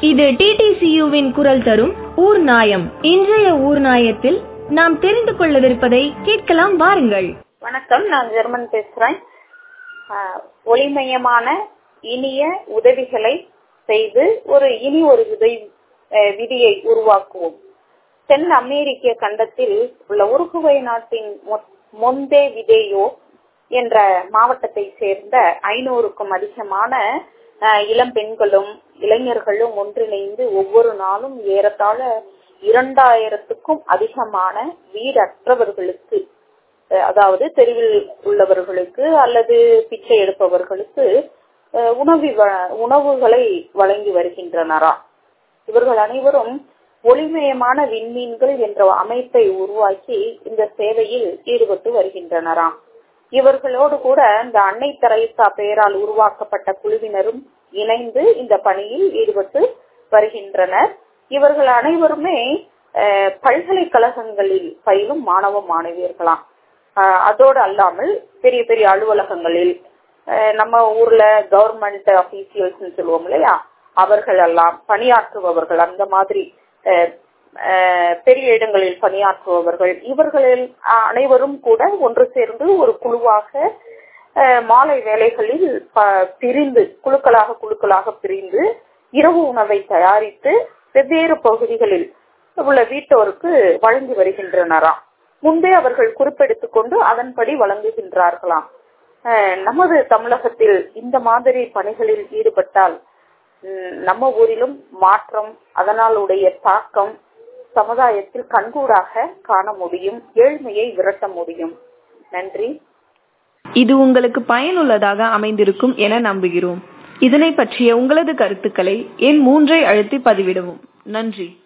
இது டிடிசியுவின் குரல் தரும் ஊர் நாயம் இன்றைய ஊர் நாயத்தில் நாம் தெரிந்து கொள்ளவிருப்பதை கேட்கலாம் வாருங்கள் வணக்கம் நான் ஜெர்மன் பேசுறேன் ஆஹ், ஒளிமயமான இனிய உதவிகளை செய்து ஒரு இனி ஒரு விதை ஆஹ், விதியை உருவாக்குவோம் தென் அமெரிக்க கண்டத்தில் உள்ள உருகுவை நாட்டின் மொ- மொந்தே விதேயோ என்ற மாவட்டத்தை சேர்ந்த ஐநூறுக்கும் அதிகமான ஆஹ், இளம் பெண்களும் இளைஞர்களும் ஒன்றிணைந்து ஒவ்வொரு நாளும் ஏறத்தாழ இரண்டாயிரத்துக்கும் அதிகமான வீடற்றவர்களுக்கு அஹ் அதாவது தெருவில் உள்ளவர்களுக்கு அல்லது பிச்சை எடுப்பவர்களுக்கு அஹ் உணவி வ- உணவுகளை வழங்கி வருகின்றனரா இவர்கள் அனைவரும் ஒளிமயமான விண்மீன்கள் என்ற அமைப்பை உருவாக்கி இந்த சேவையில் ஈடுபட்டு வருகின்றனராம் இவர்களோடு கூட இந்த அன்னை தெரேசா பெயரால் உருவாக்கப்பட்ட குழுவினரும் இணைந்து இந்த பணியில் ஈடுபட்டு வருகின்றனர் இவர்கள் அனைவருமே அஹ், பல்கலைக்கழகங்களில் பயிலும் மாணவ மாணவியர்களாம் ஆஹ் அதோடு அல்லாமல் பெரிய பெரிய அலுவலகங்களில் ஆஹ் நம்ம ஊர்ல கவர்மெண்ட் அபிஷியல்ஸ் சொல்லுவோம் இல்லையா அவர்கள் எல்லாம் பணியாற்றுபவர்கள் அந்த மாதிரி ஆஹ் ஆஹ் பெரிய இடங்களில் பணியாற்றுபவர்கள் இவர்களில் ஆஹ் அனைவரும் கூட ஒன்று சேர்ந்து ஒரு குழுவாக ஆஹ் மாலை வேளைகளில் ப- பிரிந்து குழுக்களாக குழுக்களாக பிரிந்து இரவு உணவை தயாரித்து வெவ்வேறு பகுதிகளில் உள்ள வீட்டோருக்கு வழங்கி வருகின்றனராம் முன்பே அவர்கள் குறிப்பெடுத்துக் கொண்டு அதன்படி வழங்குகின்றார்களாம் அஹ் நமது தமிழகத்தில் இந்த மாதிரி பணிகளில் ஈடுபட்டால் ம், நம்ம ஊரிலும் மாற்றம் அதனாலுடைய தாக்கம் சமுதாயத்தில் கண்கூடாக காண முடியும் ஏழ்மையை விரட்ட முடியும் நன்றி இது உங்களுக்கு பயனுள்ளதாக அமைந்திருக்கும் என நம்புகிறோம் இதனை பற்றிய உங்களது கருத்துக்களை எண் மூன்றை அழுத்தி பதிவிடவும் நன்றி